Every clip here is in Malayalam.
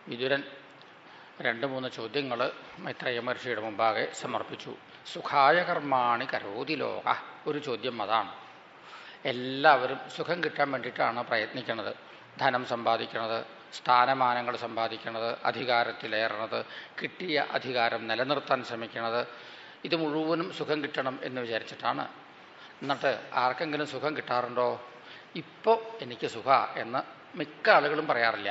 വിതുരൻ രണ്ട് മൂന്ന് ചോദ്യങ്ങൾ മൈത്രേയ മഹർഷിയുടെ മുമ്പാകെ സമർപ്പിച്ചു സുഖായ കർമാണി കരോതി ലോക ഒരു ചോദ്യം അതാണ് എല്ലാവരും സുഖം കിട്ടാൻ വേണ്ടിയിട്ടാണ് പ്രയത്നിക്കുന്നത് ധനം സമ്പാദിക്കുന്നത് സ്ഥാനമാനങ്ങൾ സമ്പാദിക്കുന്നത് അധികാരത്തിലേറണത് കിട്ടിയ അധികാരം നിലനിർത്താൻ ശ്രമിക്കുന്നത് ഇത് മുഴുവനും സുഖം കിട്ടണം എന്ന് വിചാരിച്ചിട്ടാണ് എന്നിട്ട് ആർക്കെങ്കിലും സുഖം കിട്ടാറുണ്ടോ ഇപ്പോൾ എനിക്ക് സുഖ എന്ന് മിക്ക ആളുകളും പറയാറില്ല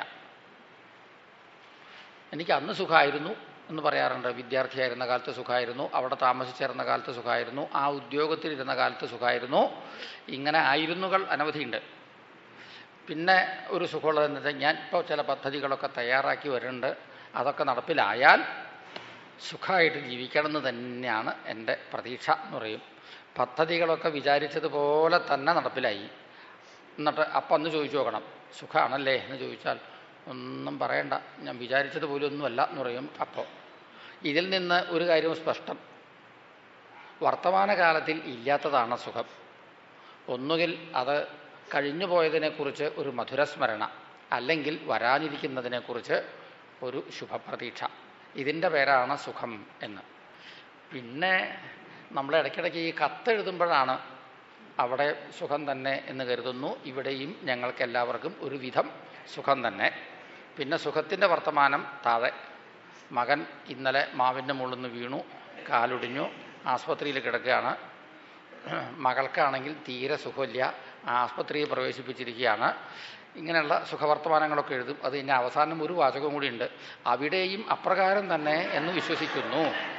എനിക്ക് അന്ന് സുഖമായിരുന്നു എന്ന് പറയാറുണ്ട് വിദ്യാർത്ഥിയായിരുന്ന കാലത്ത് സുഖമായിരുന്നു അവിടെ താമസിച്ചിരുന്ന കാലത്ത് സുഖമായിരുന്നു ആ ഉദ്യോഗത്തിലിരുന്ന കാലത്ത് സുഖമായിരുന്നു ഇങ്ങനെ ആയിരുന്നുകൾ അനവധിയുണ്ട് പിന്നെ ഒരു സുഖമുള്ളത് എന്താ വെച്ചാൽ ഞാൻ ഇപ്പോൾ ചില പദ്ധതികളൊക്കെ തയ്യാറാക്കി വരുന്നുണ്ട് അതൊക്കെ നടപ്പിലായാൽ സുഖമായിട്ട് ജീവിക്കണം എന്ന് തന്നെയാണ് എൻ്റെ പ്രതീക്ഷ എന്ന് പറയും പദ്ധതികളൊക്കെ വിചാരിച്ചതുപോലെ തന്നെ നടപ്പിലായി എന്നിട്ട് അപ്പം അന്ന് ചോദിച്ചു നോക്കണം സുഖമാണല്ലേ എന്ന് ചോദിച്ചാൽ ഒന്നും പറയണ്ട ഞാൻ വിചാരിച്ചത് പോലും ഒന്നുമല്ല എന്ന് പറയും അപ്പോൾ ഇതിൽ നിന്ന് ഒരു കാര്യം സ്പഷ്ടം വർത്തമാനകാലത്തിൽ ഇല്ലാത്തതാണ് സുഖം ഒന്നുകിൽ അത് കഴിഞ്ഞു പോയതിനെക്കുറിച്ച് ഒരു മധുരസ്മരണ അല്ലെങ്കിൽ വരാനിരിക്കുന്നതിനെക്കുറിച്ച് ഒരു ശുഭപ്രതീക്ഷ ഇതിൻ്റെ പേരാണ് സുഖം എന്ന് പിന്നെ നമ്മൾ ഇടയ്ക്കിടയ്ക്ക് ഈ കത്തെഴുതുമ്പോഴാണ് അവിടെ സുഖം തന്നെ എന്ന് കരുതുന്നു ഇവിടെയും ഞങ്ങൾക്ക് എല്ലാവർക്കും ഒരു വിധം സുഖം തന്നെ പിന്നെ സുഖത്തിൻ്റെ വർത്തമാനം താഴെ മകൻ ഇന്നലെ മാവിൻ്റെ മുകളിൽ നിന്ന് വീണു കാലൊടിഞ്ഞു ആസ്പത്രിയിൽ കിടക്കുകയാണ് മകൾക്കാണെങ്കിൽ തീരെ സുഖമില്ല ആസ്പത്രിയിൽ പ്രവേശിപ്പിച്ചിരിക്കുകയാണ് ഇങ്ങനെയുള്ള സുഖവർത്തമാനങ്ങളൊക്കെ എഴുതും അത് ഇനി അവസാനം ഒരു വാചകം കൂടിയുണ്ട് അവിടെയും അപ്രകാരം തന്നെ എന്ന് വിശ്വസിക്കുന്നു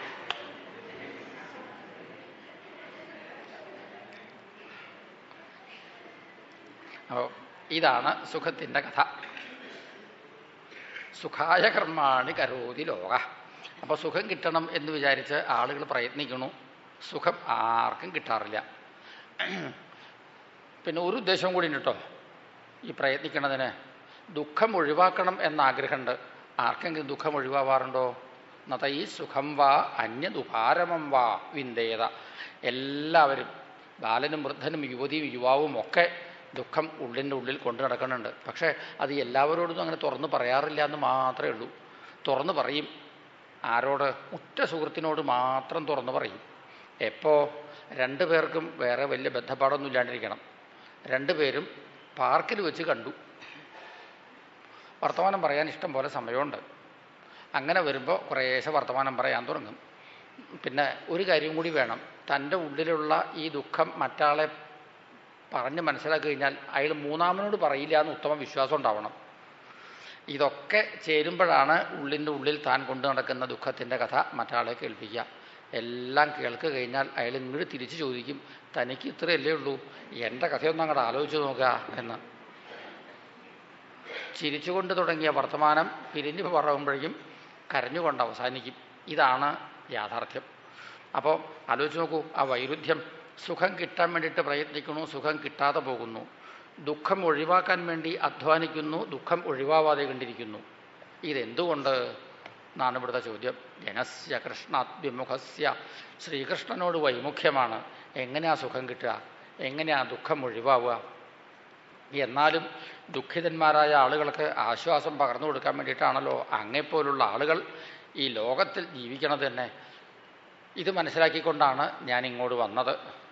അപ്പോൾ ഇതാണ് സുഖത്തിൻ്റെ കഥ സുഖായ കർമാണി കരോതി ലോക അപ്പോൾ സുഖം കിട്ടണം എന്ന് വിചാരിച്ച് ആളുകൾ പ്രയത്നിക്കണു സുഖം ആർക്കും കിട്ടാറില്ല പിന്നെ ഒരു ഉദ്ദേശവും കൂടി ഉണ്ട് കേട്ടോ ഈ പ്രയത്നിക്കണതിന് ദുഃഖം ഒഴിവാക്കണം എന്ന ആഗ്രഹമുണ്ട് ആർക്കെങ്കിലും ദുഃഖം ഒഴിവാവാറുണ്ടോ എന്നത ഈ സുഖം വാ അന്യതുപാരമം വാ വിന്ദേത എല്ലാവരും ബാലനും വൃദ്ധനും യുവതിയും യുവാവും ഒക്കെ ദുഃഖം ഉള്ളിൻ്റെ ഉള്ളിൽ കൊണ്ടു നടക്കുന്നുണ്ട് പക്ഷേ അത് എല്ലാവരോടൊന്നും അങ്ങനെ തുറന്ന് പറയാറില്ല എന്ന് മാത്രമേ ഉള്ളൂ തുറന്ന് പറയും ആരോട് ഉറ്റ സുഹൃത്തിനോട് മാത്രം തുറന്ന് പറയും എപ്പോൾ രണ്ടു പേർക്കും വേറെ വലിയ ബന്ധപ്പാടൊന്നും ഇല്ലാണ്ടിരിക്കണം രണ്ടുപേരും പാർക്കിൽ വെച്ച് കണ്ടു വർത്തമാനം പറയാൻ ഇഷ്ടം പോലെ സമയമുണ്ട് അങ്ങനെ വരുമ്പോൾ കുറേശ്ശെ വർത്തമാനം പറയാൻ തുടങ്ങും പിന്നെ ഒരു കാര്യം കൂടി വേണം തൻ്റെ ഉള്ളിലുള്ള ഈ ദുഃഖം മറ്റാളെ പറഞ്ഞ് മനസ്സിലാക്കി കഴിഞ്ഞാൽ അയാൾ മൂന്നാമനോട് പറയില്ല എന്ന് ഉത്തമ വിശ്വാസം ഉണ്ടാവണം ഇതൊക്കെ ചേരുമ്പോഴാണ് ഉള്ളിൻ്റെ ഉള്ളിൽ താൻ കൊണ്ടു നടക്കുന്ന ദുഃഖത്തിൻ്റെ കഥ മറ്റാളെ കേൾപ്പിക്കുക എല്ലാം കേൾക്ക് കഴിഞ്ഞാൽ അയാൾ ഇങ്ങോട്ട് തിരിച്ചു ചോദിക്കും തനിക്ക് ഇത്രയല്ലേ ഉള്ളൂ എൻ്റെ കഥയൊന്നും അങ്ങോട്ട് ആലോചിച്ച് നോക്കുക എന്ന് ചിരിച്ചുകൊണ്ട് തുടങ്ങിയ വർത്തമാനം പിരിഞ്ഞു പറയുമ്പോഴേക്കും കരഞ്ഞുകൊണ്ട് അവസാനിക്കും ഇതാണ് യാഥാർത്ഥ്യം അപ്പോൾ ആലോചിച്ച് നോക്കൂ ആ വൈരുദ്ധ്യം സുഖം കിട്ടാൻ വേണ്ടിയിട്ട് പ്രയത്നിക്കുന്നു സുഖം കിട്ടാതെ പോകുന്നു ദുഃഖം ഒഴിവാക്കാൻ വേണ്ടി അധ്വാനിക്കുന്നു ദുഃഖം ഒഴിവാവാതെ കണ്ടിരിക്കുന്നു ഇതെന്തുകൊണ്ട് എന്നാണ് ഇവിടുത്തെ ചോദ്യം ജനസ്യ കൃഷ്ണാത്വിമുഖസ്യ ശ്രീകൃഷ്ണനോട് വൈമുഖ്യമാണ് എങ്ങനെയാ സുഖം കിട്ടുക എങ്ങനെയാ ദുഃഖം ഒഴിവാവുക എന്നാലും ദുഃഖിതന്മാരായ ആളുകൾക്ക് ആശ്വാസം പകർന്നു കൊടുക്കാൻ വേണ്ടിയിട്ടാണല്ലോ അങ്ങെപ്പോലുള്ള ആളുകൾ ഈ ലോകത്തിൽ ജീവിക്കണത് തന്നെ ഇത് മനസ്സിലാക്കിക്കൊണ്ടാണ് ഞാൻ ഇങ്ങോട്ട് വന്നത്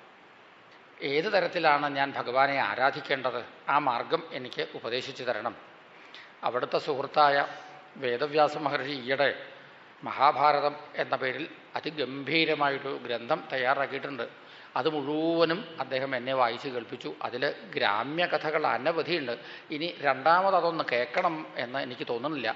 ഏത് തരത്തിലാണ് ഞാൻ ഭഗവാനെ ആരാധിക്കേണ്ടത് ആ മാർഗം എനിക്ക് ഉപദേശിച്ചു തരണം അവിടുത്തെ സുഹൃത്തായ വേദവ്യാസ മഹർഷി ഈയിടെ മഹാഭാരതം എന്ന പേരിൽ അതിഗംഭീരമായിട്ടൊരു ഗ്രന്ഥം തയ്യാറാക്കിയിട്ടുണ്ട് അത് മുഴുവനും അദ്ദേഹം എന്നെ വായിച്ച് കേൾപ്പിച്ചു അതിൽ ഗ്രാമ്യ കഥകൾ അനവധിയുണ്ട് ഇനി രണ്ടാമത് അതൊന്ന് കേൾക്കണം എന്ന് എനിക്ക് തോന്നുന്നില്ല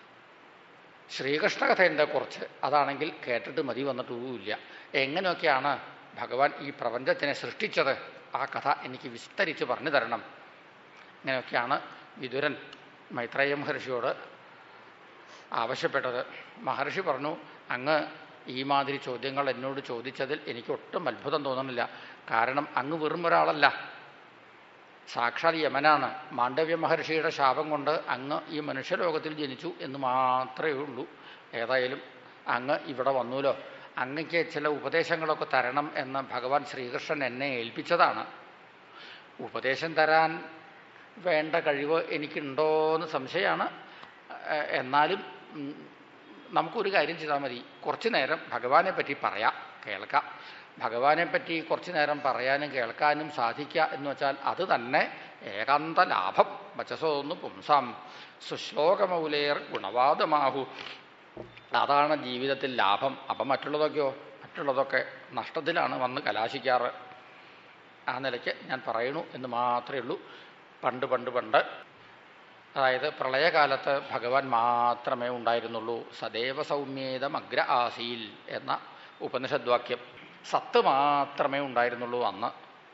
ശ്രീകൃഷ്ണ കഥയുണ്ട് കുറച്ച് അതാണെങ്കിൽ കേട്ടിട്ട് മതി വന്നിട്ടുമില്ല എങ്ങനെയൊക്കെയാണ് ഭഗവാൻ ഈ പ്രപഞ്ചത്തിനെ സൃഷ്ടിച്ചത് ആ കഥ എനിക്ക് വിസ്തരിച്ച് പറഞ്ഞു തരണം ഇങ്ങനെയൊക്കെയാണ് വിതുരൻ മൈത്രേയ മഹർഷിയോട് ആവശ്യപ്പെട്ടത് മഹർഷി പറഞ്ഞു അങ്ങ് ഈ മാതിരി ചോദ്യങ്ങൾ എന്നോട് ചോദിച്ചതിൽ എനിക്ക് ഒട്ടും അത്ഭുതം തോന്നുന്നില്ല കാരണം അങ്ങ് വെറും ഒരാളല്ല സാക്ഷാത് യമനാണ് മാണ്ഡവ്യ മഹർഷിയുടെ ശാപം കൊണ്ട് അങ്ങ് ഈ മനുഷ്യലോകത്തിൽ ജനിച്ചു എന്ന് മാത്രമേ ഉള്ളൂ ഏതായാലും അങ്ങ് ഇവിടെ വന്നൂലോ അങ്ങയ്ക്ക് ചില ഉപദേശങ്ങളൊക്കെ തരണം എന്ന് ഭഗവാൻ ശ്രീകൃഷ്ണൻ എന്നെ ഏൽപ്പിച്ചതാണ് ഉപദേശം തരാൻ വേണ്ട കഴിവ് എനിക്കുണ്ടോ എന്ന് സംശയമാണ് ഏഹ്, എന്നാലും ഉം, നമുക്കൊരു കാര്യം ചെയ്താൽ മതി കുറച്ച് നേരം ഭഗവാനെ പറ്റി പറയാം കേൾക്കാം ഭഗവാനെ പറ്റി കുറച്ച് നേരം പറയാനും കേൾക്കാനും സാധിക്കുക എന്ന് വെച്ചാൽ അത് തന്നെ ഏകാന്ത ലാഭം വചസോന്ന് പുംസാം സുശ്ലോകമൗലേർ ഗുണവാദമാഹു അതാണ് ജീവിതത്തിൽ ലാഭം അപ്പം മറ്റുള്ളതൊക്കെയോ മറ്റുള്ളതൊക്കെ നഷ്ടത്തിലാണ് വന്ന് കലാശിക്കാറ് ആ നിലയ്ക്ക് ഞാൻ പറയണു എന്ന് മാത്രമേ ഉള്ളൂ പണ്ട് പണ്ട് പണ്ട് അതായത് പ്രളയകാലത്ത് ഭഗവാൻ മാത്രമേ ഉണ്ടായിരുന്നുള്ളൂ സദൈവ സൗമ്യേതം അഗ്ര ആസീൽ എന്ന ഉപനിഷദ്വാക്യം സത്ത് മാത്രമേ ഉണ്ടായിരുന്നുള്ളൂ അന്ന്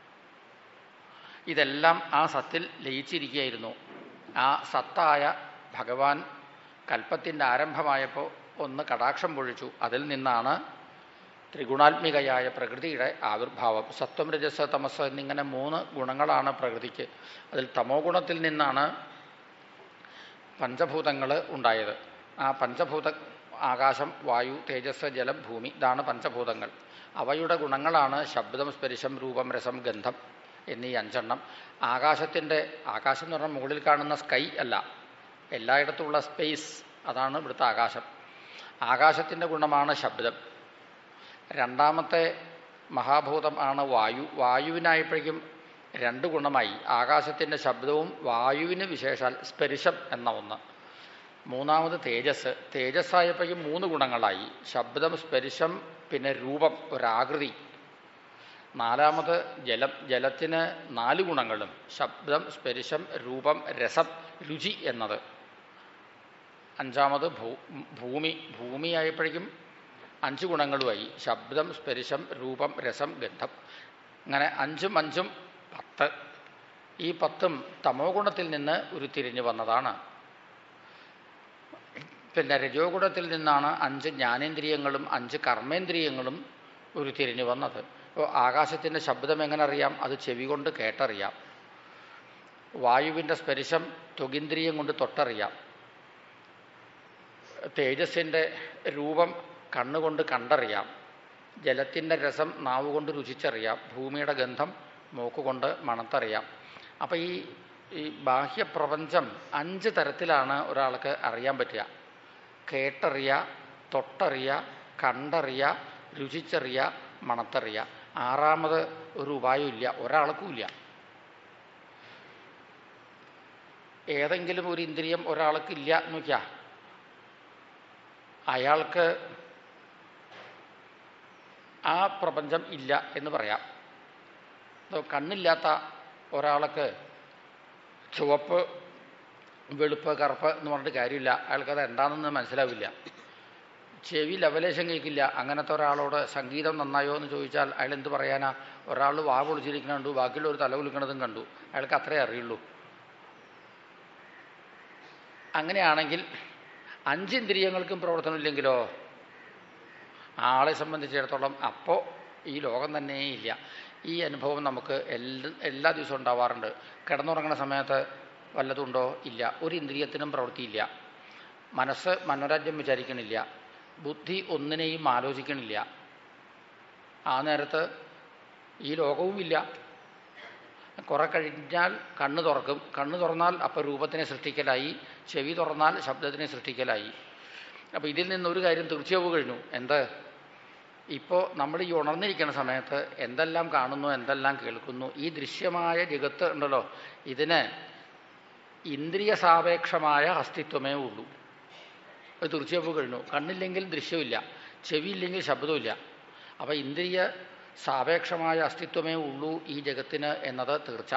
ഇതെല്ലാം ആ സത്തിൽ ലയിച്ചിരിക്കുകയായിരുന്നു ആ സത്തായ ഭഗവാൻ കൽപ്പത്തിൻ്റെ ആരംഭമായപ്പോൾ ഒന്ന് കടാക്ഷം പൊഴിച്ചു അതിൽ നിന്നാണ് ത്രിഗുണാത്മികയായ പ്രകൃതിയുടെ ആവിർഭാവം സത്വം രജസ് തമസ് എന്നിങ്ങനെ മൂന്ന് ഗുണങ്ങളാണ് പ്രകൃതിക്ക് അതിൽ തമോ ഗുണത്തിൽ നിന്നാണ് പഞ്ചഭൂതങ്ങൾ ഉണ്ടായത് ആ പഞ്ചഭൂത ആകാശം വായു തേജസ് ജലം ഭൂമി ഇതാണ് പഞ്ചഭൂതങ്ങൾ അവയുടെ ഗുണങ്ങളാണ് ശബ്ദം സ്പരിശം രൂപം രസം ഗന്ധം എന്നീ അഞ്ചെണ്ണം ആകാശത്തിൻ്റെ ആകാശം എന്ന് പറഞ്ഞാൽ മുകളിൽ കാണുന്ന സ്കൈ അല്ല എല്ലായിടത്തുമുള്ള സ്പേസ് അതാണ് ഇവിടുത്തെ ആകാശം ആകാശത്തിൻ്റെ ഗുണമാണ് ശബ്ദം രണ്ടാമത്തെ മഹാഭൂതം ആണ് വായു വായുവിനായപ്പോഴേക്കും രണ്ട് ഗുണമായി ആകാശത്തിൻ്റെ ശബ്ദവും വായുവിന് വിശേഷാൽ സ്പരിശം എന്ന ഒന്ന് മൂന്നാമത് തേജസ് തേജസ്സായപ്പോഴേക്കും മൂന്ന് ഗുണങ്ങളായി ശബ്ദം സ്പരിശം പിന്നെ രൂപം ഒരാകൃതി നാലാമത് ജലം ജലത്തിന് നാല് ഗുണങ്ങളും ശബ്ദം സ്പരിശം രൂപം രസം രുചി എന്നത് അഞ്ചാമത് ഭൂ ഭൂമി ഭൂമിയായപ്പോഴേക്കും അഞ്ച് ഗുണങ്ങളുമായി ശബ്ദം സ്പരിശം രൂപം രസം ഗന്ധം അങ്ങനെ അഞ്ചും അഞ്ചും പത്ത് ഈ പത്തും തമോ ഗുണത്തിൽ നിന്ന് ഉരുത്തിരിഞ്ഞു വന്നതാണ് പിന്നെ രജോ ഗുണത്തിൽ നിന്നാണ് അഞ്ച് ജ്ഞാനേന്ദ്രിയങ്ങളും അഞ്ച് കർമ്മേന്ദ്രിയങ്ങളും ഉരുത്തിരിഞ്ഞു വന്നത് ഇപ്പോൾ ആകാശത്തിൻ്റെ ശബ്ദം എങ്ങനെ അറിയാം അത് ചെവി കൊണ്ട് കേട്ടറിയാം വായുവിൻ്റെ സ്പരിശം ത്വഗിന്ദ്രിയം കൊണ്ട് തൊട്ടറിയാം തേജസ്സിൻ്റെ രൂപം കണ്ണുകൊണ്ട് കണ്ടറിയാം ജലത്തിൻ്റെ രസം നാവ് കൊണ്ട് രുചിച്ചറിയാം ഭൂമിയുടെ ഗന്ധം മൂക്കുകൊണ്ട് മണത്തറിയാം അപ്പോൾ ഈ ഈ ബാഹ്യപ്രപഞ്ചം അഞ്ച് തരത്തിലാണ് ഒരാൾക്ക് അറിയാൻ പറ്റുക കേട്ടറിയ തൊട്ടറിയ കണ്ടറിയ രുചിച്ചറിയ മണത്തറിയ ആറാമത് ഒരു ഉപായം ഇല്ല ഒരാൾക്കും ഇല്ല ഏതെങ്കിലും ഒരു ഇന്ദ്രിയം ഒരാൾക്ക് ഇല്ല എന്ന് നോക്കിയാ അയാൾക്ക് ആ പ്രപഞ്ചം ഇല്ല എന്ന് പറയാം ഇപ്പൊ കണ്ണില്ലാത്ത ഒരാൾക്ക് ചുവപ്പ് വെളുപ്പ് കറുപ്പ് എന്ന് പറഞ്ഞിട്ട് കാര്യമില്ല അയാൾക്കത് എന്താണെന്ന് മനസ്സിലാവില്ല ചെവി ലവലേശം കേൾക്കില്ല അങ്ങനത്തെ ഒരാളോട് സംഗീതം നന്നായോ എന്ന് ചോദിച്ചാൽ അയാൾ എന്ത് പറയാനാ ഒരാൾ വാ പൊളിച്ചിരിക്കണ കണ്ടു ബാക്കിയുള്ളവർ തല കുലുക്കണതും കണ്ടു അയാൾക്ക് അത്രേ അറിയുള്ളൂ അങ്ങനെയാണെങ്കിൽ അഞ്ച് ഇന്ദ്രിയങ്ങൾക്കും പ്രവർത്തനമില്ലെങ്കിലോ ആളെ സംബന്ധിച്ചിടത്തോളം അപ്പോൾ ഈ ലോകം തന്നെ ഇല്ല ഈ അനുഭവം നമുക്ക് എല്ലാ എല്ലാ ദിവസവും ഉണ്ടാവാറുണ്ട് കിടന്നുറങ്ങുന്ന സമയത്ത് വല്ലതുണ്ടോ ഇല്ല ഒരു ഇന്ദ്രിയത്തിനും പ്രവൃത്തിയില്ല മനസ്സ് മനോരാജ്യം വിചാരിക്കണില്ല ബുദ്ധി ഒന്നിനെയും ആലോചിക്കണില്ല ആ നേരത്ത് ഈ ലോകവും ഇല്ല കുറെ കഴിഞ്ഞാൽ കണ്ണ് തുറക്കും കണ്ണ് തുറന്നാൽ അപ്പോൾ രൂപത്തിനെ സൃഷ്ടിക്കലായി ചെവി തുറന്നാൽ ശബ്ദത്തിനെ സൃഷ്ടിക്കലായി അപ്പോൾ ഇതിൽ നിന്നൊരു കാര്യം തീർച്ചയാവും കഴിഞ്ഞു എന്ത് ഇപ്പോൾ നമ്മൾ ഈ ഉണർന്നിരിക്കുന്ന സമയത്ത് എന്തെല്ലാം കാണുന്നു എന്തെല്ലാം കേൾക്കുന്നു ഈ ദൃശ്യമായ ജഗത്ത് ഉണ്ടല്ലോ ഇതിന് ഇന്ദ്രിയ സാപേക്ഷമായ അസ്തിത്വമേ ഉള്ളൂ അത് തീർച്ചയായും കഴിഞ്ഞു കണ്ണില്ലെങ്കിൽ ദൃശ്യമില്ല ചെവിയില്ലെങ്കിൽ ശബ്ദമില്ല അപ്പോൾ ഇന്ദ്രിയ സാപേക്ഷമായ അസ്തിത്വമേ ഉള്ളൂ ഈ ജഗത്തിന് എന്നത് തീർച്ച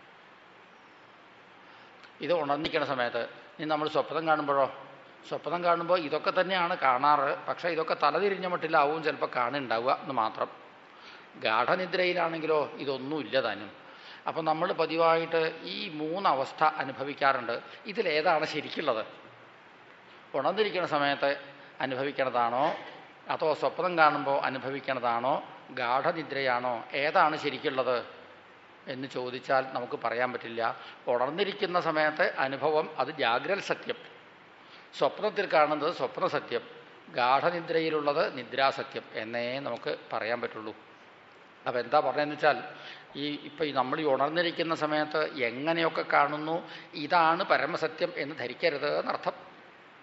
ഇത് ഉണർന്നിരിക്കുന്ന സമയത്ത് ഇനി നമ്മൾ സ്വപ്നം കാണുമ്പോഴോ സ്വപ്നം കാണുമ്പോൾ ഇതൊക്കെ തന്നെയാണ് കാണാറ് പക്ഷേ ഇതൊക്കെ തലതിരിഞ്ഞ മട്ടിലാവും ചിലപ്പോൾ കാണുന്നുണ്ടാവുക എന്ന് മാത്രം ഗാഠനിദ്രയിലാണെങ്കിലോ ഇതൊന്നുമില്ല താനും അപ്പം നമ്മൾ പതിവായിട്ട് ഈ മൂന്നവസ്ഥ അനുഭവിക്കാറുണ്ട് ഇതിലേതാണ് ശരിക്കുള്ളത് ഉണർന്നിരിക്കുന്ന സമയത്ത് അനുഭവിക്കണതാണോ അതോ സ്വപ്നം കാണുമ്പോൾ അനുഭവിക്കണതാണോ ഗാഠനിദ്രയാണോ ഏതാണ് ശരിക്കുള്ളത് എന്ന് ചോദിച്ചാൽ നമുക്ക് പറയാൻ പറ്റില്ല ഉണർന്നിരിക്കുന്ന സമയത്ത് അനുഭവം അത് ജാഗ്രത സത്യം സ്വപ്നത്തിൽ കാണുന്നത് സ്വപ്ന സത്യം ഗാഠനിദ്രയിലുള്ളത് നിദ്രാസത്യം എന്നേ നമുക്ക് പറയാൻ പറ്റുള്ളൂ അപ്പം എന്താ പറഞ്ഞതെന്ന് വെച്ചാൽ ഈ ഇപ്പം ഈ നമ്മൾ ഈ ഉണർന്നിരിക്കുന്ന സമയത്ത് എങ്ങനെയൊക്കെ കാണുന്നു ഇതാണ് പരമസത്യം എന്ന് ധരിക്കരുത് എന്നർത്ഥം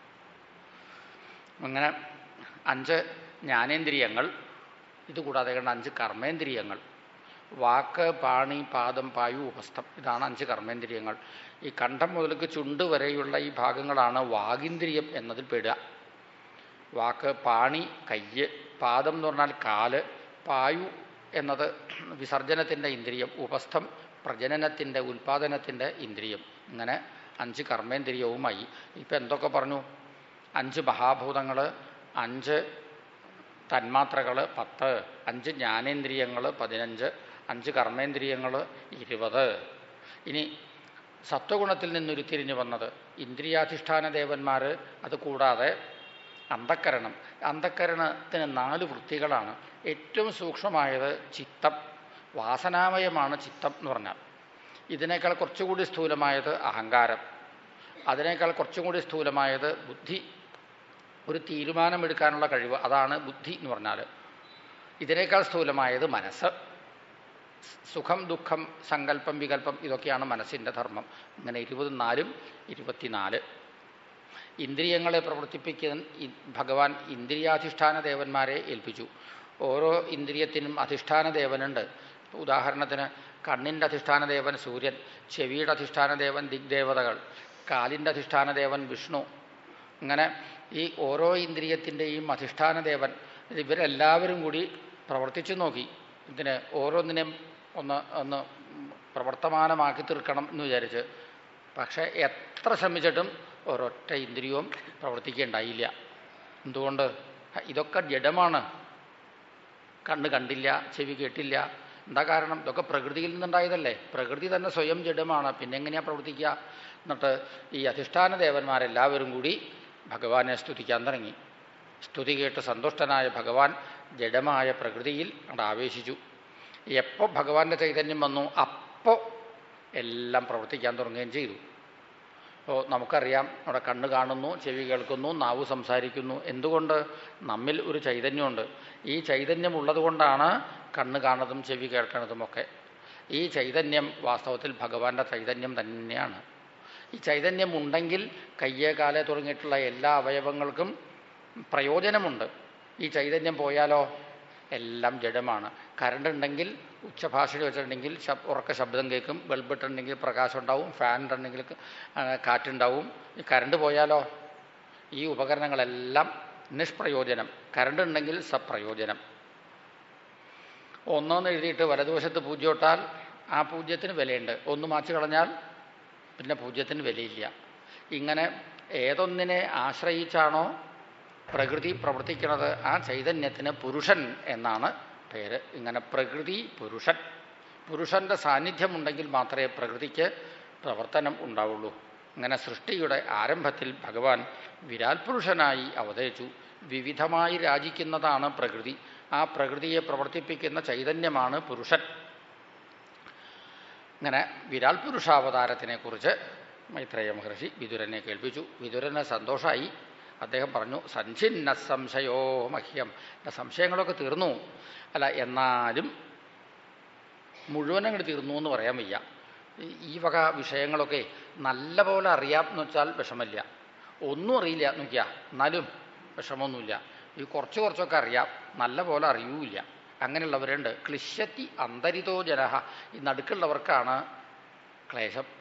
അങ്ങനെ അഞ്ച് ജ്ഞാനേന്ദ്രിയങ്ങൾ ഇതുകൂടാതെ കണ്ട അഞ്ച് കർമ്മേന്ദ്രിയങ്ങൾ വാക്ക് പാണി പാദം പായു ഉപസ്ഥം ഇതാണ് അഞ്ച് കർമ്മേന്ദ്രിയങ്ങൾ ഈ കണ്ഠം മുതലേക്ക് ചുണ്ട് വരെയുള്ള ഈ ഭാഗങ്ങളാണ് വാഗിന്ദ്രിയം എന്നതിൽ പെടുക വാക്ക് പാണി കയ്യ് പാദം എന്ന് പറഞ്ഞാൽ കാല് പായു എന്നത് വിസർജനത്തിൻ്റെ ഇന്ദ്രിയം ഉപസ്ഥം പ്രജനനത്തിൻ്റെ ഉൽപാദനത്തിൻ്റെ ഇന്ദ്രിയം ഇങ്ങനെ അഞ്ച് കർമ്മേന്ദ്രിയവുമായി ഇപ്പം എന്തൊക്കെ പറഞ്ഞു അഞ്ച് മഹാഭൂതങ്ങൾ അഞ്ച് തന്മാത്രകൾ പത്ത് അഞ്ച് ജ്ഞാനേന്ദ്രിയങ്ങൾ പതിനഞ്ച് അഞ്ച് കർമ്മേന്ദ്രിയങ്ങൾ ഇരുപത് ഇനി സത്വഗുണത്തിൽ നിന്നുരുത്തിരിഞ്ഞു വന്നത് ഇന്ദ്രിയാധിഷ്ഠാന ദേവന്മാർ അത് കൂടാതെ അന്ധക്കരണം അന്ധക്കരണത്തിന് നാല് വൃത്തികളാണ് ഏറ്റവും സൂക്ഷ്മമായത് ചിത്തം വാസനാമയമാണ് ചിത്തം എന്ന് പറഞ്ഞാൽ ഇതിനേക്കാൾ കുറച്ചുകൂടി സ്ഥൂലമായത് അഹങ്കാരം അതിനേക്കാൾ കുറച്ചും കൂടി സ്ഥൂലമായത് ബുദ്ധി ഒരു തീരുമാനമെടുക്കാനുള്ള കഴിവ് അതാണ് ബുദ്ധി എന്ന് പറഞ്ഞാൽ ഇതിനേക്കാൾ സ്ഥൂലമായത് മനസ്സ് സുഖം ദുഃഖം സങ്കല്പം വികല്പം ഇതൊക്കെയാണ് മനസ്സിൻ്റെ ധർമ്മം ഇങ്ങനെ ഇരുപത് നാലും ഇരുപത്തിനാല് ഇന്ദ്രിയങ്ങളെ പ്രവർത്തിപ്പിക്കാൻ ഇ- ഭഗവാൻ ഇന്ദ്രിയാധിഷ്ഠാന ദേവന്മാരെ ഏൽപ്പിച്ചു ഓരോ ഇന്ദ്രിയത്തിനും അധിഷ്ഠാന ദേവനുണ്ട് ഉദാഹരണത്തിന് കണ്ണിൻ്റെ അധിഷ്ഠാന ദേവൻ സൂര്യൻ ചെവിയുടെ അധിഷ്ഠാന ദേവൻ ദിഗ്ദേവതകൾ കാലിൻ്റെ അധിഷ്ഠാന ദേവൻ വിഷ്ണു ഇങ്ങനെ ഈ ഓരോ ഇന്ദ്രിയത്തിൻ്റെയും അധിഷ്ഠാന ദേവൻ ഇവരെല്ലാവരും കൂടി പ്രവർത്തിച്ചു നോക്കി ഇതിന് ഓരോന്നിനെയും ഒന്ന് ഒന്ന് പ്രവർത്തമാനമാക്കി തീർക്കണം എന്ന് വിചാരിച്ച് പക്ഷേ എത്ര ശ്രമിച്ചിട്ടും ഒരൊറ്റ ഇന്ദ്രിയവും പ്രവർത്തിക്കുകയുണ്ടായില്ല എന്തുകൊണ്ട് ഇതൊക്കെ ജഡമാണ് കണ്ണ് കണ്ടില്ല ചെവി കേട്ടില്ല എന്താ കാരണം ഇതൊക്കെ പ്രകൃതിയിൽ നിന്നുണ്ടായതല്ലേ പ്രകൃതി തന്നെ സ്വയം ജഡമാണ് പിന്നെ എങ്ങനെയാ പ്രവർത്തിക്കുക എന്നിട്ട് ഈ അധിഷ്ഠാന ദേവന്മാരെല്ലാവരും കൂടി ഭഗവാനെ സ്തുതിക്കാൻ തുടങ്ങി സ്തുതി കേട്ട് സന്തുഷ്ടനായ ഭഗവാൻ ജഡമായ പ്രകൃതിയിൽ അവിടെ ആവേശിച്ചു എപ്പോൾ ഭഗവാന്റെ ചൈതന്യം വന്നു അപ്പോൾ എല്ലാം പ്രവർത്തിക്കാൻ തുടങ്ങുകയും ചെയ്തു അപ്പോൾ നമുക്കറിയാം നമ്മുടെ കണ്ണ് കാണുന്നു ചെവി കേൾക്കുന്നു നാവ് സംസാരിക്കുന്നു എന്തുകൊണ്ട് നമ്മിൽ ഒരു ചൈതന്യമുണ്ട് ഈ ചൈതന്യം ഉള്ളതുകൊണ്ടാണ് കണ്ണ് കാണുന്നതും ചെവി കേൾക്കുന്നതും ഒക്കെ ഈ ചൈതന്യം വാസ്തവത്തിൽ ഭഗവാന്റെ ചൈതന്യം തന്നെയാണ് ഈ ചൈതന്യം ഉണ്ടെങ്കിൽ കയ്യേ കാലേ തുടങ്ങിയിട്ടുള്ള എല്ലാ അവയവങ്ങൾക്കും പ്രയോജനമുണ്ട് ഈ ചൈതന്യം പോയാലോ എല്ലാം ജഡമാണ് കറണ്ട് ഉണ്ടെങ്കിൽ ഉച്ചഭാഷയിൽ വെച്ചിട്ടുണ്ടെങ്കിൽ ശബ് ഉറക്ക ശബ്ദം കേൾക്കും ബൾബ് ഇട്ടുണ്ടെങ്കിൽ പ്രകാശം ഉണ്ടാവും ഫാൻ ഇട്ടുണ്ടെങ്കിൽ ആ, കാറ്റുണ്ടാവും ഈ കറണ്ട് പോയാലോ ഈ ഉപകരണങ്ങളെല്ലാം നിഷ്പ്രയോജനം കറണ്ട് ഉണ്ടെങ്കിൽ സപ്രയോജനം ഒന്നൊന്ന് എഴുതിയിട്ട് വലതുവശത്ത് പൂജ്യം ഇട്ടാൽ ആ പൂജ്യത്തിന് വിലയുണ്ട് ഒന്ന് മാച്ചു കളഞ്ഞാൽ പിന്നെ പൂജ്യത്തിന് വിലയില്ല ഇങ്ങനെ ഏതൊന്നിനെ ആശ്രയിച്ചാണോ പ്രകൃതി പ്രവർത്തിക്കുന്നത് ആ ചൈതന്യത്തിന് പുരുഷൻ എന്നാണ് പേര് ഇങ്ങനെ പ്രകൃതി പുരുഷൻ പുരുഷൻ്റെ സാന്നിധ്യമുണ്ടെങ്കിൽ മാത്രമേ പ്രകൃതിക്ക് പ്രവർത്തനം ഉണ്ടാവുള്ളൂ ഇങ്ങനെ സൃഷ്ടിയുടെ ആരംഭത്തിൽ ഭഗവാൻ വിരാൽ പുരുഷനായി അവതരിച്ചു വിവിധമായി രാജിക്കുന്നതാണ് പ്രകൃതി ആ പ്രകൃതിയെ പ്രവർത്തിപ്പിക്കുന്ന ചൈതന്യമാണ് പുരുഷൻ ഇങ്ങനെ വിരാൽ പുരുഷാവതാരത്തിനെക്കുറിച്ച് മൈത്രേയ മഹർഷി വിതുരനെ കേൾപ്പിച്ചു വിതുരന് സന്തോഷമായി അദ്ദേഹം പറഞ്ഞു സഞ്ചിന്ന സംശയോ മഹ്യം എൻ്റെ സംശയങ്ങളൊക്കെ തീർന്നു അല്ല എന്നാലും മുഴുവനും അങ്ങോട്ട് തീർന്നു എന്ന് പറയാൻ വയ്യ ഈ- ഈ വക വിഷയങ്ങളൊക്കെ നല്ല പോലെ അറിയാം എന്ന് വെച്ചാൽ വിഷമമില്ല ഒന്നും അറിയില്ല എന്ന് നോക്കിയാ എന്നാലും വിഷമമൊന്നുമില്ല ഈ കുറച്ച് കുറച്ചൊക്കെ അറിയാം നല്ല പോലെ അറിയൂല അങ്ങനെയുള്ളവരുണ്ട് ക്ലിശ്യത്തി അന്തരിതോ ജനഹ ഈ നടുക്കുള്ളവർക്കാണ് ക്ലേശം